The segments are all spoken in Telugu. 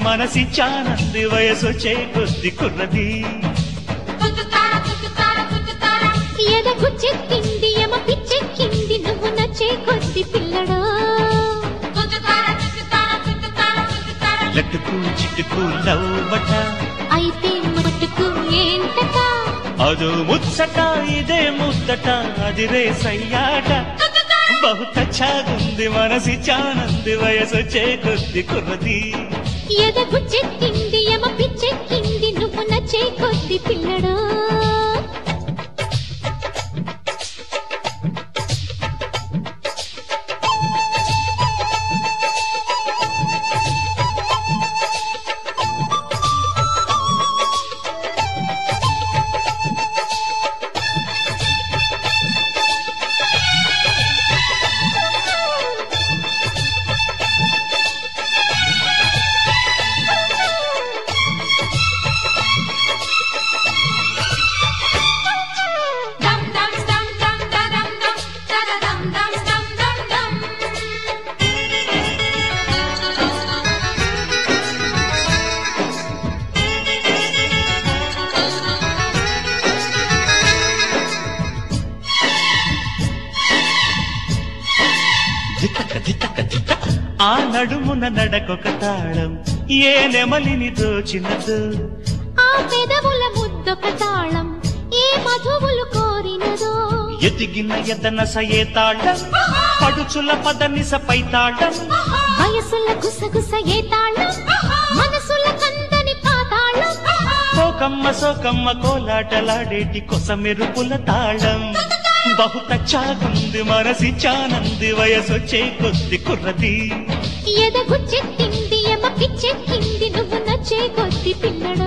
మనసిచ్చానంది వయసు చేకొద్ది కుర్రది ఎద గుచ్చెక్కింది ఎమ పిచ్చెక్కింది నువ్వు నచ్చే కొద్ది పిల్లడో లట్టుకు చిట్టుకు లవ్వట అయితే మటుకు ఏంటట అదో ముచ్చట ఇదే ముద్దట అది రే సయ్యాట బహుత చాగుంది మనసిచ్చానంది వయసు చేకొద్ది కుర్రది ఎద గుచ్చెక్కింది ఎమ పిచ్చెక్కింది నువ్వు నచ్చే కొద్ది పిల్లడో దిత్తక దిత్తక దిత్తక ఆ నడుమున నడకొక తాళం ఏ నెమలిని దోచినదు ఆ పెదవుల ముద్దొక తాళం ఏ మధువులు కోరినదో ఎదిగిన ఎదనస ఏ తాళం పడుచుల పదనిస పై తాళం వయసుల గుసగుస ఏ తాళం మనసుల కందని పాతాళం కోకమ్మ సోకమ్మ కోలాటలాడేటి కొస మెరుపుల తాళం బహుత చాగుంది మనసి చానంది వయసొచ్చే కొద్ది కుర్రది ఎద గుచ్చెక్కింది ఎమ పిచ్చెక్కింది నువ్వు నచ్చే కొద్ది పిల్లడో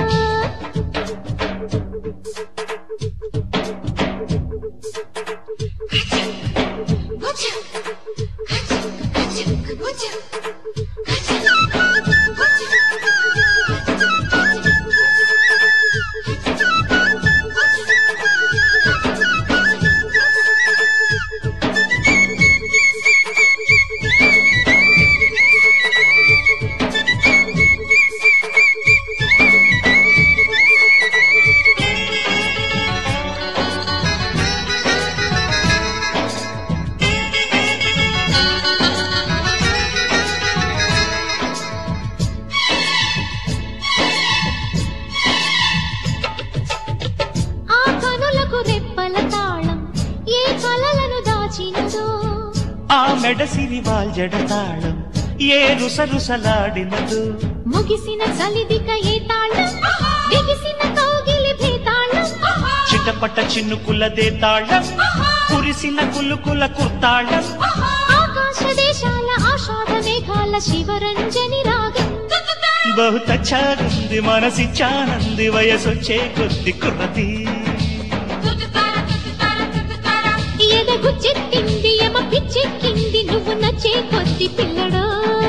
ఆ కనులకు రెప్పల తాళం ఏ కలలను దాచినదో ఆ మెడసిరి వాల్జడ తాళం ఏ రుసరుసలాడినదు ముగిసిన చలిదిక ఏ తాళం బిగిసిన కౌగిలి భేతాళం చిటపట చిన్నుకులదే తాళం కురిసిన కులుకుల కుర్తాళం ఆకాశ దేశాల ఆషాఢ మేఘాల శివరంజని రాగం బహుత చాగుంది మనసి చానంది వయసొచ్చే కొద్ది కుర్రది ఎద గుచ్చెక్కింది ఎమ పిచ్చెక్కింది నువ్వు నచ్చే కొద్ది పిల్లడో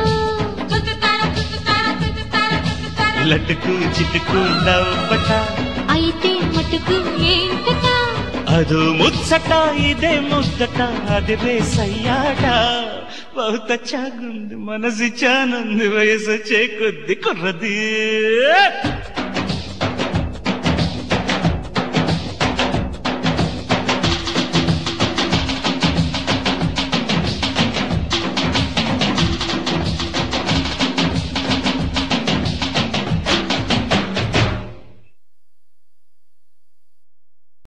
లట్టుకు చిట్టుకు నవ్వట అయితే మటుకు ఏంటట అదో ముచ్చట ఇదే ముద్దట అది రే సయ్యాట బహుత చాగుంది మనసి చానంది వయసొచ్చే కొద్ది కుర్రది